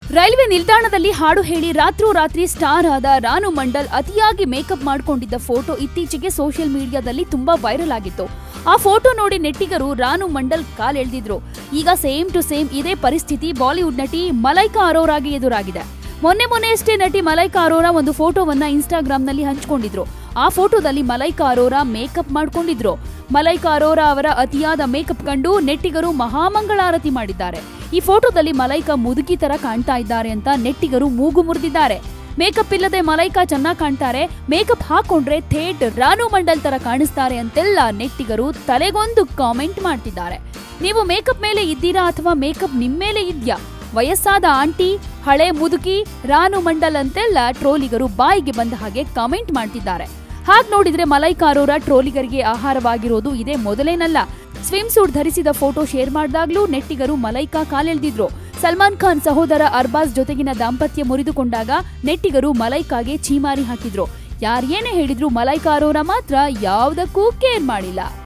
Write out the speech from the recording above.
railway ನಿಲ್ದಾಣದಲ್ಲಿ ಹಾಡು ಹೇಳಿ ರಾತ್ರೋರಾತ್ರಿ ಸ್ಟಾರ್ ಆದ ರಾನು ಮಂಡಲ್ ಅತಿಯಾಗಿ ಮೇಕಪ್ ಮಾಡ್ಕೊಂಡಿದ್ದ ಫೋಟೋ ಇತ್ತೀಚೆಗೆ ಸೋಷಿಯಲ್ ಮೀಡಿಯಾದಲ್ಲಿ ತುಂಬಾ ವೈರಲ್ ಆಗಿತ್ತು ಆ ಫೋಟೋ ನೋಡಿ ನೆಟ್ಟಿಗರು ರಾನು ಮಂಡಲ್ ಕಾಲೆಳೆದಿದ್ರು ಈಗ ಸೇಮ್ ಟು ಸೇಮ್ ಇದೇ ಪರಿಸ್ಥಿತಿ ಬಾಲಿವುಡ್ ನಟಿ ಮಲೈಕಾ ಅರೋರಾಗೆ ಎದುರಾಗಿದೆ ಮೊನ್ನೆ ಮೊನ್ನೆಯಷ್ಟೇ ನಟಿ ಮಲೈಕಾ ಅರೋರಾ ಒಂದು ಫೋಟೋವನ್ನ ಇನ್ಸ್ಟಾಗ್ರಾಂನಲ್ಲಿ ಹಂಚಿಕೊಂಡಿದ್ರು ಆ ಫೋಟೋದಲ್ಲಿ ಮಲೈಕಾ ಅರೋರಾ ಮೇಕಪ್ ಮಾಡ್ಕೊಂಡಿದ್ರು ಮಲೈಕಾ ಅರೋರಾ ಅವರ ಅತಿಯಾದ ಮೇಕಪ್ ಕಂಡು ನೆಟ್ಟಿಗರು ಮಹಾಮಂಗಳಾರತಿ ಮಾಡಿದ್ದಾರೆ ಈ ಫೋಟೋದಲ್ಲಿ ಮಲೈಕಾ ಮುದುಕಿ ತರ ಕಾಣ್ತಾ ಇದ್ದಾರೆ ಅಂತ ನೆಟ್ಟಿಗರು ಮೂಗು ಮುರಿದಿದ್ದಾರೆ ಮೇಕಪ್ ಇಲ್ಲದೆ ಮಲೈಕಾ ಚೆನ್ನಾಗಿ ಕಾಣ್ತಾರೆ ಮೇಕಪ್ ಹಾಕೊಂಡ್ರೆ ಥೇಟ್ ರಾನು ಮಂಡಲ್ ತರ ಕಾಣಿಸ್ತಾರೆ ಅಂತೆಲ್ಲ ನೆಟ್ಟಿಗರು ತಲೆಗೊಂದು ಕಾಮೆಂಟ್ ಮಾಡ್ತಿದ್ದಾರೆ ನೀವು ಮೇಕಪ್ ಮೇಲೆ ಇದ್ದೀರಾ ಅಥವಾ ಮೇಕಪ್ ನಿಮ್ಮೇಲೆ ಇದ್ಯಾ ವಯಸ್ಸಾದ ಆಂಟಿ ಹಳೆ ಮುದುಕಿ ರಾನು ಮಂಡಲ್ ಅಂತೆಲ್ಲ ಟ್ರೋಲಿಗರು ಬಾಯಿಗೆ ಬಂದ ಹಾಗೆ ಕಾಮೆಂಟ್ ಮಾಡ್ತಿದ್ದಾರೆ ಹಾಗ್ ನೋಡಿದ್ರೆ ಮಲೈಕಾ ಅರೋರಾ ಟ್ರೋಲಿಗರಿಗೆ ಆಹಾರವಾಗಿರೋದು ಇದೇ ಮೊದಲೇನಲ್ಲ ಸ್ವಿಮ್ ಸೂಟ್ ಧರಿಸಿದ ಫೋಟೋ ಶೇರ್ ಮಾಡಿದಾಗ್ಲೂ ನೆಟ್ಟಿಗರು ಮಲೈಕಾ ಕಾಲೆಳೆದಿದ್ರು ಸಲ್ಮಾನ್ ಖಾನ್ ಸಹೋದರ ಅರ್ಬಾಸ್ ಜೊತೆಗಿನ ದಾಂಪತ್ಯ ಮುರಿದುಕೊಂಡಾಗ ನೆಟ್ಟಿಗರು ಮಲೈಕಾಗೆ ಛೀಮಾರಿ ಹಾಕಿದ್ರು ಯಾರೇನೇ ಹೇಳಿದ್ರು ಮಲೈಕಾ ಅರೋರಾ ಮಾತ್ರ ಯಾವುದಕ್ಕೂ ಕೇರ್ ಮಾಡಿಲ್ಲ